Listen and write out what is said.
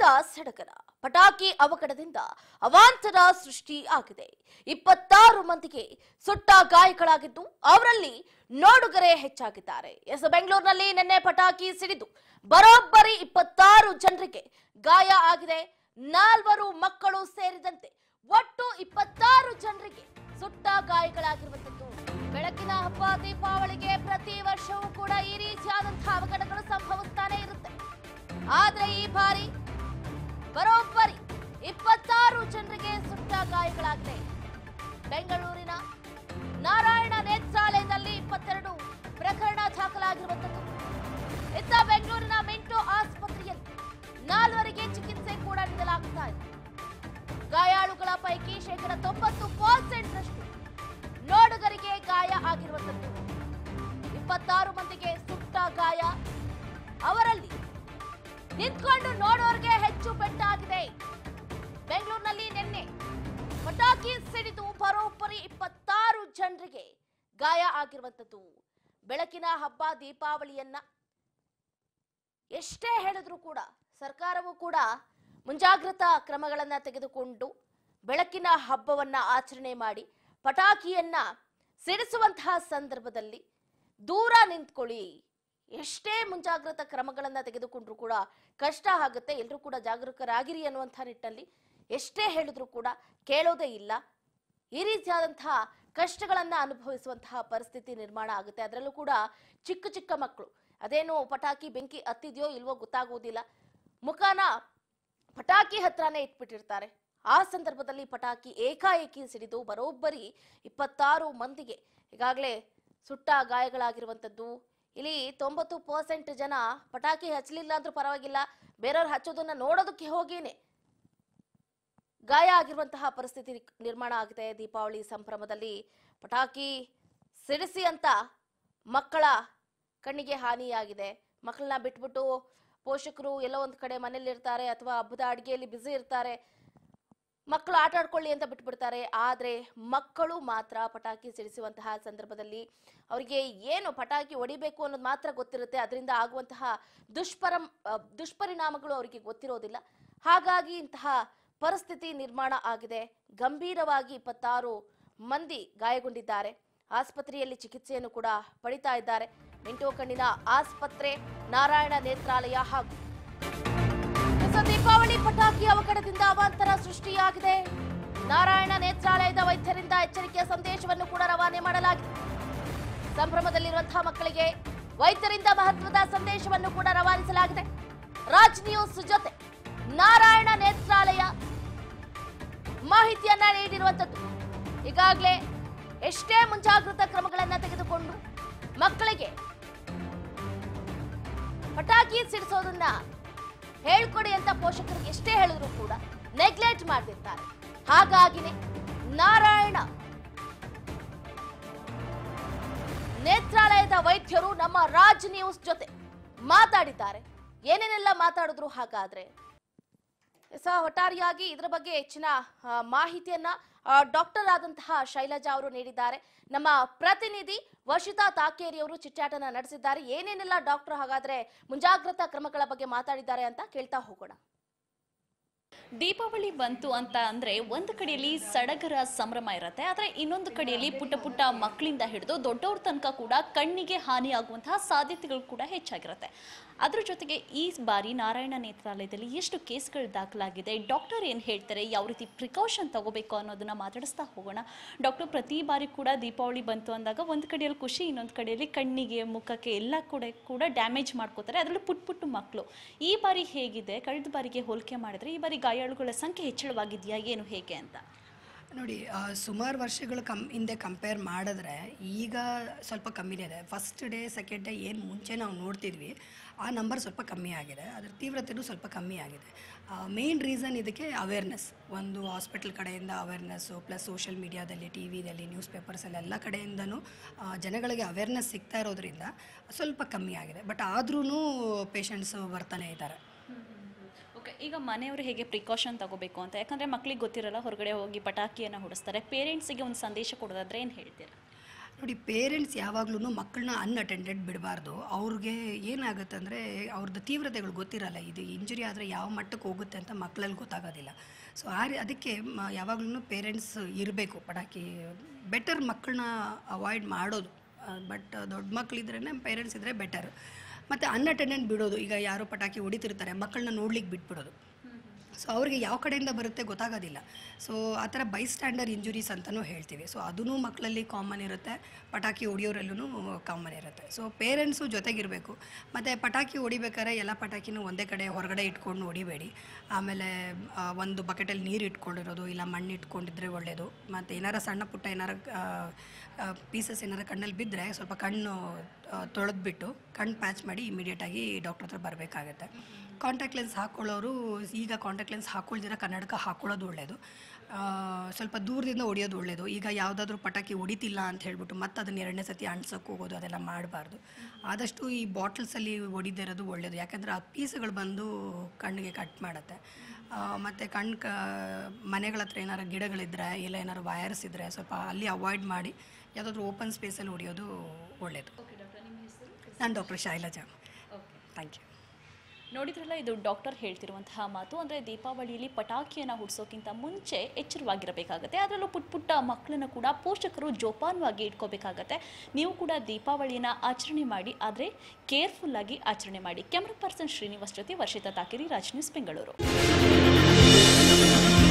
ಬೆಂಗಳೂರಿನಿಂದ ಸಡಗರ ಪಟಾಕಿ ಅವಘಡದಿಂದ ಅವಾಂತರ ಸೃಷ್ಟಿ ಆಗಿದೆ ಇಪ್ಪತ್ತಾರು ಮಂದಿಗೆ ಸುಟ್ಟ ಗಾಯಗಳಾಗಿದ್ದು ಅವರಲ್ಲಿ ನೋಡುಗರೆ ಹೆಚ್ಚಾಗಿದ್ದಾರೆ ಎಸ್ ಬೆಂಗಳೂರಿನಲ್ಲಿ ನಿನ್ನೆ ಪಟಾಕಿ ಸಿಡಿದು ಬರೋಬ್ಬರಿ ಇಪ್ಪತ್ತಾರು ಜನರಿಗೆ ಗಾಯ ಆಗಿದೆ ನಾಲ್ವರು ಮಕ್ಕಳು ಸೇರಿದಂತೆ ಒಟ್ಟು ಇಪ್ಪತ್ತಾರು ಜನರಿಗೆ ಸುಟ್ಟ ಗಾಯಗಳಾಗಿರುವಂತದ್ದು ಬೆಳಕಿನ ಹಬ್ಬ ದೀಪಾವಳಿಗೆ ಪ್ರತಿ ವರ್ಷವೂ ಕೂಡ ಈ ರೀತಿಯಾದಂತಹ ಅವಘಡಗಳು ಸಂಭವಿಸ್ತಾನೆ ಇರುತ್ತೆ ಆದ್ರೆ ಈ ಬಾರಿ ಬರೋಬ್ಬರಿ ಇಪ್ಪತ್ತಾರು ಜನರಿಗೆ ಸುಟ್ಟ ಗಾಯಗಳಾಗಿದೆ ಬೆಂಗಳೂರಿನ ನಾರಾಯಣ ನೇತ್ರಾಲಯದಲ್ಲಿ ಇಪ್ಪತ್ತೆರಡು ಪ್ರಕರಣ ದಾಖಲಾಗಿರುವಂತದ್ದು ಇತ್ತ ಬೆಂಗಳೂರಿನ ಮಿಂಟೋ ಆಸ್ಪತ್ರೆಯಲ್ಲಿ ನಾಲ್ವರಿಗೆ ಚಿಕಿತ್ಸೆ ಕೂಡ ನೀಡಲಾಗ್ತಾ ಇದೆ ಗಾಯಾಳುಗಳ ಪೈಕಿ ಶೇಕಡ ತೊಂಬತ್ತು ಪರ್ಸೆಂಟ್ ರಷ್ಟು ನೋಡುಗರಿಗೆ ಗಾಯ ಆಗಿರುವಂತದ್ದು ಇಪ್ಪತ್ತಾರು ಮಂದಿಗೆ ಸುಟ್ಟ ಗಾಯ ಅವರಲ್ಲಿ ನಿಂತ್ಕೊಂಡು ನೋಡೋರ್ಗೆ ಹೆಚ್ಚು ಪೆಟ್ಟಾಗಿದೆ ಬೆಂಗಳೂರಿನಲ್ಲಿ ನಿನ್ನೆ ಪಟಾಕಿ ಸಿಡಿದು ಬರೋಬ್ಬರಿ ಇಪ್ಪತ್ತಾರು ಜನರಿಗೆ ಗಾಯ ಆಗಿರುವಂತದ್ದು ಬೆಳಕಿನ ಹಬ್ಬ ದೀಪಾವಳಿಯನ್ನ ಎಷ್ಟೇ ಹೇಳಿದ್ರು ಕೂಡ ಸರ್ಕಾರವು ಕೂಡ ಮುಂಜಾಗ್ರತಾ ಕ್ರಮಗಳನ್ನ ತೆಗೆದುಕೊಂಡು ಬೆಳಕಿನ ಹಬ್ಬವನ್ನ ಆಚರಣೆ ಮಾಡಿ ಪಟಾಕಿಯನ್ನ ಸಿಡಿಸುವಂತಹ ಸಂದರ್ಭದಲ್ಲಿ ದೂರ ನಿಂತ್ಕೊಳ್ಳಿ ಎಷ್ಟೇ ಮುಂಜಾಗ್ರತಾ ಕ್ರಮಗಳನ್ನ ತೆಗೆದುಕೊಂಡ್ರು ಕೂಡ ಕಷ್ಟ ಆಗುತ್ತೆ ಎಲ್ಲರೂ ಕೂಡ ಜಾಗರೂಕರಾಗಿರಿ ಅನ್ನುವಂಥ ನಿಟ್ಟಲ್ಲಿ ಎಷ್ಟೇ ಹೇಳಿದ್ರು ಕೂಡ ಕೇಳೋದೇ ಇಲ್ಲ ಈ ರೀತಿಯಾದಂತಹ ಕಷ್ಟಗಳನ್ನ ಅನುಭವಿಸುವಂತಹ ಪರಿಸ್ಥಿತಿ ನಿರ್ಮಾಣ ಆಗುತ್ತೆ ಅದರಲ್ಲೂ ಕೂಡ ಚಿಕ್ಕ ಚಿಕ್ಕ ಮಕ್ಕಳು ಅದೇನೋ ಪಟಾಕಿ ಬೆಂಕಿ ಹತ್ತಿದೆಯೋ ಇಲ್ವೋ ಗೊತ್ತಾಗುವುದಿಲ್ಲ ಮುಖಾನ ಪಟಾಕಿ ಹತ್ರನೇ ಇಟ್ಬಿಟ್ಟಿರ್ತಾರೆ ಆ ಸಂದರ್ಭದಲ್ಲಿ ಪಟಾಕಿ ಏಕಾಏಕಿ ಸಿಡಿದು ಬರೋಬ್ಬರಿ ಇಪ್ಪತ್ತಾರು ಮಂದಿಗೆ ಈಗಾಗಲೇ ಸುಟ್ಟ ಗಾಯಗಳಾಗಿರುವಂಥದ್ದು ಇಲ್ಲಿ ತೊಂಬತ್ತು ಪರ್ಸೆಂಟ್ ಜನ ಪಟಾಕಿ ಹಚ್ಚಲಿಲ್ಲ ಅಂದ್ರೂ ಪರವಾಗಿಲ್ಲ ಬೇರೆಯವ್ರು ಹಚ್ಚೋದನ್ನ ನೋಡೋದಕ್ಕೆ ಹೋಗೇನೆ ಗಾಯ ಆಗಿರುವಂತಹ ಪರಿಸ್ಥಿತಿ ನಿರ್ಮಾಣ ಆಗಿದೆ ದೀಪಾವಳಿ ಸಂಭ್ರಮದಲ್ಲಿ ಪಟಾಕಿ ಸಿಡಿಸಿ ಅಂತ ಮಕ್ಕಳ ಕಣ್ಣಿಗೆ ಹಾನಿಯಾಗಿದೆ ಮಕ್ಕಳನ್ನ ಬಿಟ್ಬಿಟ್ಟು ಪೋಷಕರು ಎಲ್ಲೋ ಒಂದು ಕಡೆ ಮನೇಲಿ ಇರ್ತಾರೆ ಅಥವಾ ಹಬ್ಬದ ಅಡುಗೆಯಲ್ಲಿ ಬ್ಯುಸಿ ಇರ್ತಾರೆ ಮಕ್ಕಳು ಆಟ ಆಡ್ಕೊಳ್ಳಿ ಅಂತ ಬಿಟ್ಬಿಡ್ತಾರೆ ಆದ್ರೆ ಮಕ್ಕಳು ಮಾತ್ರ ಪಟಾಕಿ ಸಿಡಿಸುವಂತಹ ಸಂದರ್ಭದಲ್ಲಿ ಅವರಿಗೆ ಏನು ಪಟಾಕಿ ಹೊಡಿಬೇಕು ಅನ್ನೋದು ಮಾತ್ರ ಗೊತ್ತಿರುತ್ತೆ ಅದರಿಂದ ಆಗುವಂತಹ ದುಷ್ಪರಂ ಅ, ದುಷ್ಪರಿಣಾಮಗಳು ಅವರಿಗೆ ಗೊತ್ತಿರೋದಿಲ್ಲ ಹಾಗಾಗಿ ಇಂತಹ ಪರಿಸ್ಥಿತಿ ನಿರ್ಮಾಣ ಆಗಿದೆ ಗಂಭೀರವಾಗಿ ಇಪ್ಪತ್ತಾರು ಮಂದಿ ಗಾಯಗೊಂಡಿದ್ದಾರೆ ಆಸ್ಪತ್ರೆಯಲ್ಲಿ ಚಿಕಿತ್ಸೆಯನ್ನು ಕೂಡ ಪಡಿತಾ ಇದ್ದಾರೆ ಮಿಂಟೋ ಕಣ್ಣಿನ ಆಸ್ಪತ್ರೆ ನಾರಾಯಣ ನೇತ್ರಾಲಯ ಹಾಗೂ ಹೊಸ ದೀಪಾವಳಿ ಪಟಾಕಿ ಅವಘಡದಿಂದ ಅವಾಂತರ ಸೃಷ್ಟಿಯಾಗಿದೆ ನಾರಾಯಣ ನೇತ್ರಾಲಯದ ವೈದ್ಯರಿಂದ ಎಚ್ಚರಿಕೆಯ ಸಂದೇಶವನ್ನು ಕೂಡ ರವಾನೆ ಮಾಡಲಾಗಿದೆ ಸಂಭ್ರಮದಲ್ಲಿರುವಂತಹ ಮಕ್ಕಳಿಗೆ ವೈದ್ಯರಿಂದ ಮಹತ್ವದ ಸಂದೇಶವನ್ನು ಕೂಡ ರವಾನಿಸಲಾಗಿದೆ ರಾಜ್ ನ್ಯೂಸ್ ಜೊತೆ ನಾರಾಯಣ ನೇತ್ರಾಲಯ ಮಾಹಿತಿಯನ್ನ ನೀಡಿರುವಂತದ್ದು ಈಗಾಗಲೇ ಎಷ್ಟೇ ಮುಂಜಾಗ್ರತಾ ಕ್ರಮಗಳನ್ನ ತೆಗೆದುಕೊಂಡು ಮಕ್ಕಳಿಗೆ ಪಟಾಕಿ ಸಿಡಿಸೋದನ್ನ ಹೇಳ್ಕೊಡಿ ಅಂತ ಪೋಷಕರಿಗೆ ಎಷ್ಟೇ ಹೇಳಿದ್ರು ಕೂಡ ನೆಗ್ಲೆಕ್ಟ್ ಮಾಡ್ತಿರ್ತಾರೆ ಹಾಗಾಗಿನೇ ನಾರಾಯಣ ನೇತ್ರಾಲಯದ ವೈದ್ಯರು ನಮ್ಮ ರಾಜ್ ನ್ಯೂಸ್ ಜೊತೆ ಮಾತಾಡಿದ್ದಾರೆ ಏನೇನೆಲ್ಲ ಮಾತಾಡಿದ್ರು ಹಾಗಾದ್ರೆ ಸ ಒಟ್ಟಾರೆಯಾಗಿ ಇದರ ಬಗ್ಗೆ ಹೆಚ್ಚಿನ ಆ, ಮಾಹಿತಿಯನ್ನ ಆ, ಡಾಕ್ಟರ್ ಆದಂತಹ ಶೈಲಜಾ ಅವರು ನೀಡಿದ್ದಾರೆ ನಮ್ಮ ಪ್ರತಿನಿಧಿ ವರ್ಷಿತಾ ತಾಕೇರಿ ಅವರು ಚಿಟ್ಟಾಟನ ನಡೆಸಿದ್ದಾರೆ ಏನೇನೆಲ್ಲ ಡಾಕ್ಟರ್ ಹಾಗಾದ್ರೆ ಮುಂಜಾಗ್ರತಾ ಕ್ರಮಗಳ ಬಗ್ಗೆ ಮಾತಾಡಿದ್ದಾರೆ ಅಂತ ಕೇಳ್ತಾ ಹೋಗೋಣ ದೀಪಾವಳಿ ಬಂತು ಅಂತ ಅಂದ್ರೆ ಒಂದು ಕಡೆಯಲ್ಲಿ ಸಡಗರ ಸಂಭ್ರಮ ಇರುತ್ತೆ ಆದ್ರೆ ಇನ್ನೊಂದು ಕಡೆಯಲ್ಲಿ ಪುಟ್ಟ ಪುಟ್ಟ ಮಕ್ಕಳಿಂದ ಹಿಡಿದು ದೊಡ್ಡವ್ರ ತನಕ ಕೂಡ ಕಣ್ಣಿಗೆ ಹಾನಿಯಾಗುವಂತಹ ಸಾಧ್ಯತೆಗಳು ಕೂಡ ಹೆಚ್ಚಾಗಿರುತ್ತೆ ಅದ್ರ ಜೊತೆಗೆ ಈ ಬಾರಿ ನಾರಾಯಣ ನೇತ್ರಾಲಯದಲ್ಲಿ ಎಷ್ಟು ಕೇಸ್ಗಳು ದಾಖಲಾಗಿದೆ ಡಾಕ್ಟರ್ ಏನು ಹೇಳ್ತಾರೆ ಯಾವ ರೀತಿ ಪ್ರಿಕಾಷನ್ ತಗೋಬೇಕು ಅನ್ನೋದನ್ನ ಮಾತಾಡಿಸ್ತಾ ಹೋಗೋಣ ಡಾಕ್ಟರ್ ಪ್ರತಿ ಬಾರಿ ಕೂಡ ದೀಪಾವಳಿ ಬಂತು ಅಂದಾಗ ಒಂದು ಕಡೆಯಲ್ಲಿ ಖುಷಿ ಇನ್ನೊಂದು ಕಡೆಯಲ್ಲಿ ಕಣ್ಣಿಗೆ ಮುಖಕ್ಕೆ ಎಲ್ಲ ಕೂಡ ಕೂಡ ಡ್ಯಾಮೇಜ್ ಮಾಡ್ಕೋತಾರೆ ಅದರಲ್ಲೂ ಪುಟ್ಟ ಪುಟ್ಟ ಮಕ್ಕಳು ಈ ಬಾರಿ ಹೇಗಿದೆ ಕಳೆದ ಬಾರಿಗೆ ಹೋಲಿಕೆ ಮಾಡಿದ್ರೆ ಈ ಬಾರಿ ಗಾಯಾಳುಗಳ ಸಂಖ್ಯೆ ಹೆಚ್ಚಳವಾಗಿದೆಯಾ ಏನು ಹೇಗೆ ಅಂತ ನೋಡಿ ಸುಮಾರು ವರ್ಷಗಳು ಕಮ್ ಹಿಂದೆ ಕಂಪೇರ್ ಮಾಡಿದ್ರೆ ಈಗ ಸ್ವಲ್ಪ ಕಮ್ಮಿನೇ ಇದೆ ಫಸ್ಟ್ ಡೇ ಸೆಕೆಂಡ್ ಡೇ ಏನು ಮುಂಚೆ ನಾವು ನೋಡ್ತಿದ್ವಿ ಆ ನಂಬರ್ ಸ್ವಲ್ಪ ಕಮ್ಮಿ ಆಗಿದೆ ಅದರ ತೀವ್ರತೆಯೂ ಸ್ವಲ್ಪ ಕಮ್ಮಿ ಆಗಿದೆ ಮೇನ್ ರೀಸನ್ ಇದಕ್ಕೆ ಅವೇರ್ನೆಸ್ ಒಂದು ಹಾಸ್ಪಿಟಲ್ ಕಡೆಯಿಂದ ಅವೇರ್ನೆಸ್ಸು ಪ್ಲಸ್ ಸೋಷಿಯಲ್ ಮೀಡಿಯಾದಲ್ಲಿ ಟಿ ವಿದಲ್ಲಿ ನ್ಯೂಸ್ ಪೇಪರ್ಸಲ್ಲಿ ಎಲ್ಲ ಕಡೆಯಿಂದನೂ ಆ, ಜನಗಳಿಗೆ ಅವೇರ್ನೆಸ್ ಸಿಗ್ತಾ ಇರೋದ್ರಿಂದ ಸ್ವಲ್ಪ ಕಮ್ಮಿ ಆಗಿದೆ ಬಟ್ ಆದ್ರೂ ಪೇಷಂಟ್ಸು ಬರ್ತಾನೆ ಇದ್ದಾರೆ ಓಕೆ ಈಗ ಮನೆಯವರು ಹೇಗೆ ಪ್ರಿಕಾಷನ್ ತಗೋಬೇಕು ಅಂತ ಯಾಕಂದರೆ ಮಕ್ಳಿಗೆ ಗೊತ್ತಿರಲ್ಲ ಹೊರಗಡೆ ಹೋಗಿ ಪಟಾಕಿಯನ್ನು ಹೊಡಿಸ್ತಾರೆ ಪೇರೆಂಟ್ಸಿಗೆ ಒಂದು ಸಂದೇಶ ಕೊಡೋದಾದ್ರೆ ಏನು ಹೇಳ್ತೀರಾ ನೋಡಿ ಪೇರೆಂಟ್ಸ್ ಯಾವಾಗ್ಲೂ ಮಕ್ಕಳನ್ನ ಅನ್ಅಟೆಂಡೆಡ್ ಬಿಡಬಾರ್ದು ಅವ್ರಿಗೆ ಏನಾಗುತ್ತೆ ಅಂದರೆ ಅವ್ರದ್ದು ತೀವ್ರತೆಗಳು ಗೊತ್ತಿರಲ್ಲ ಇದು ಇಂಜುರಿ ಆದರೆ ಯಾವ ಮಟ್ಟಕ್ಕೆ ಹೋಗುತ್ತೆ ಅಂತ ಮಕ್ಕಳಲ್ಲಿ ಗೊತ್ತಾಗೋದಿಲ್ಲ ಸೊ ಆ ರೀ- ಅದಕ್ಕೆ ಯಾವಾಗ್ಲೂ ಪೇರೆಂಟ್ಸ್ ಇರಬೇಕು ಪಟಾಕಿ ಬೆಟರ್ ಮಕ್ಕಳನ್ನ ಅವಾಯ್ಡ್ ಮಾಡೋದು ಬಟ್ ದೊಡ್ಡ ಮಕ್ಕಳಿದ್ರೇ ಪೇರೆಂಟ್ಸ್ ಇದ್ದರೆ ಬೆಟರ್ ಮತ್ತು ಅನ್ಅಟೆಂಡೆಂಟ್ ಬಿಡೋದು ಈಗ ಯಾರೋ ಪಟಾಕಿ ಹೊಡಿತಿರ್ತಾರೆ ಮಕ್ಕಳನ್ನ ನೋಡ್ಲಿಕ್ಕೆ ಬಿಟ್ಬಿಡೋದು ಸೊ ಅವ್ರಿಗೆ ಯಾವ ಕಡೆಯಿಂದ ಬರುತ್ತೆ ಗೊತ್ತಾಗೋದಿಲ್ಲ ಸೊ ಆ ಥರ ಬೈ ಸ್ಟ್ಯಾಂಡರ್ ಇಂಜುರೀಸ್ ಅಂತಲೂ ಹೇಳ್ತೀವಿ ಸೊ ಅದೂ ಮಕ್ಕಳಲ್ಲಿ ಕಾಮನ್ ಇರುತ್ತೆ ಪಟಾಕಿ ಹೊಡಿಯೋರಲ್ಲೂ ಕಾಮನ್ ಇರುತ್ತೆ ಸೊ ಪೇರೆಂಟ್ಸು ಜೊತೆಗಿರಬೇಕು ಮತ್ತು ಪಟಾಕಿ ಹೊಡಿಬೇಕಾದ್ರೆ ಎಲ್ಲ ಪಟಾಕಿನೂ ಒಂದೇ ಕಡೆ ಹೊರಗಡೆ ಇಟ್ಕೊಂಡು ಹೊಡಿಬೇಡಿ ಆಮೇಲೆ ಆ, ಒಂದು ಬಕೆಟಲ್ಲಿ ನೀರು ಇಟ್ಕೊಂಡಿರೋದು ಇಲ್ಲ ಮಣ್ಣು ಇಟ್ಕೊಂಡಿದ್ರೆ ಒಳ್ಳೆಯದು ಮತ್ತು ಏನಾರ ಸಣ್ಣ ಪುಟ್ಟ ಏನಾರ ಪೀಸಸ್ ಏನಾರ ಕಣ್ಣಲ್ಲಿ ಬಿದ್ದರೆ ಸ್ವಲ್ಪ ಕಣ್ಣು ತೊಳೆದ್ಬಿಟ್ಟು ಕಣ್ಣು ಪ್ಯಾಚ್ ಮಾಡಿ ಇಮಿಡಿಯೇಟಾಗಿ ಡಾಕ್ಟ್ರ್ ಹತ್ರ ಬರಬೇಕಾಗತ್ತೆ ಕಾಂಟ್ಯಾಕ್ಟ್ ಲೆನ್ಸ್ ಹಾಕ್ಕೊಳ್ಳೋರು ಈಗ ಕಾಂಟ್ಯಾಕ್ಟ್ ಲೆನ್ಸ್ ಹಾಕ್ಕೊಳ್ದಿರ ಕನ್ನಡಕ ಹಾಕ್ಕೊಳ್ಳೋದು ಒಳ್ಳೆಯದು ಆ, ಸ್ವಲ್ಪ ದೂರದಿಂದ ಹೊಡಿಯೋದು ಒಳ್ಳೆಯದು ಈಗ ಯಾವುದಾದ್ರೂ ಪಟಾಕಿ ಹೊಡಿತಿಲ್ಲ ಅಂತ ಹೇಳ್ಬಿಟ್ಟು ಮತ್ತೆ ಅದನ್ನ ಎರಡನೇ ಸತಿ ಅಂಟ್ಸೋಕೆ ಹೋಗೋದು ಅದೆಲ್ಲ ಮಾಡಬಾರ್ದು ಆದಷ್ಟು ಈ ಬಾಟಲ್ಸಲ್ಲಿ ಹೊಡಿದಿರೋದು ಒಳ್ಳೆಯದು ಯಾಕಂದರೆ ಆ ಪೀಸ್ಗಳು ಬಂದು ಕಣ್ಣಿಗೆ ಕಟ್ ಮಾಡುತ್ತೆ ಮತ್ತು ಕಣ್ಣು ಕ ಮನೆಗಳ ಹತ್ರ ಏನಾರು ಗಿಡಗಳಿದ್ದರೆ ಇಲ್ಲ ಏನಾರು ವೈರ್ಸ್ ಇದ್ದರೆ ಸ್ವಲ್ಪ ಅಲ್ಲಿ ಅವಾಯ್ಡ್ ಮಾಡಿ ಯಾವುದಾದ್ರೂ ಓಪನ್ ಸ್ಪೇಸಲ್ಲಿ ಹೊಡಿಯೋದು ಒಳ್ಳೆಯದು ನಾನು ಡಾಕ್ಟರ್ ಶೈಲಜಾ ಥ್ಯಾಂಕ್ ಯು ನೋಡಿದ್ರಲ್ಲ ಇದು ಡಾಕ್ಟರ್ ಹೇಳ್ತಿರುವಂತಹ ಮಾತು ಅಂದರೆ ದೀಪಾವಳಿಯಲ್ಲಿ ಪಟಾಕಿಯನ್ನು ಹುಡ್ಸೋಕ್ಕಿಂತ ಮುಂಚೆ ಎಚ್ಚರವಾಗಿರಬೇಕಾಗತ್ತೆ ಅದರಲ್ಲೂ ಪುಟ್ಟ ಪುಟ್ಟ ಮಕ್ಕಳನ್ನು ಕೂಡ ಪೋಷಕರು ಜೋಪಾನವಾಗಿ ಇಟ್ಕೋಬೇಕಾಗತ್ತೆ ನೀವು ಕೂಡ ದೀಪಾವಳಿಯನ್ನು ಆಚರಣೆ ಮಾಡಿ ಆದರೆ ಕೇರ್ಫುಲ್ಲಾಗಿ ಆಚರಣೆ ಮಾಡಿ ಕ್ಯಾಮ್ರಾ ಪರ್ಸನ್ ಶ್ರೀನಿವಾಸ್ ಜೊತೆ ವರ್ಷಿತಾ ತಾಕಿರಿ ರಾಜ್ ನ್ಯೂಸ್ ಬೆಂಗಳೂರು